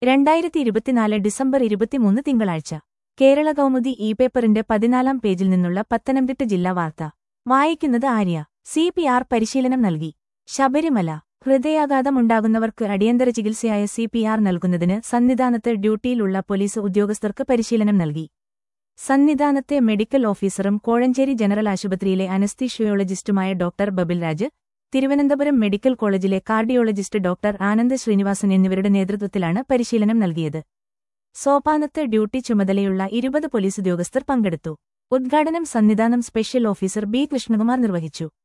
രണ്ടായിരത്തി ഇരുപത്തിനാല് ഡിസംബർ ഇരുപത്തിമൂന്ന് തിങ്കളാഴ്ച കേരള കൗമുദി ഇ പേപ്പറിന്റെ പതിനാലാം പേജിൽ നിന്നുള്ള പത്തനംതിട്ട ജില്ലാ വാർത്ത വായിക്കുന്നത് ആര്യ സി പി ആർ പരിശീലനം നൽകി ശബരിമല ഹൃദയാഘാതമുണ്ടാകുന്നവർക്ക് അടിയന്തര ചികിത്സയായ സി പി ആർ നൽകുന്നതിന് സന്നിധാനത്ത് ഡ്യൂട്ടിയിലുള്ള പോലീസ് ഉദ്യോഗസ്ഥർക്ക് പരിശീലനം നൽകി സന്നിധാനത്തെ മെഡിക്കൽ ഓഫീസറും കോഴഞ്ചേരി ജനറൽ ആശുപത്രിയിലെ അനസ്തീഷ്യോളജിസ്റ്റുമായ ഡോക്ടർ ബബിൽ രാജ് തിരുവനന്തപുരം മെഡിക്കൽ കോളേജിലെ കാർഡിയോളജിസ്റ്റ് ഡോക്ടർ ആനന്ദ് ശ്രീനിവാസൻ എന്നിവരുടെ നേതൃത്വത്തിലാണ് പരിശീലനം നൽകിയത് സോപാനത്ത് ഡ്യൂട്ടി ചുമതലയുള്ള ഇരുപത് പോലീസ് ഉദ്യോഗസ്ഥർ പങ്കെടുത്തു ഉദ്ഘാടനം Sannidhanam special officer B Krishnakumar നിർവഹിച്ചു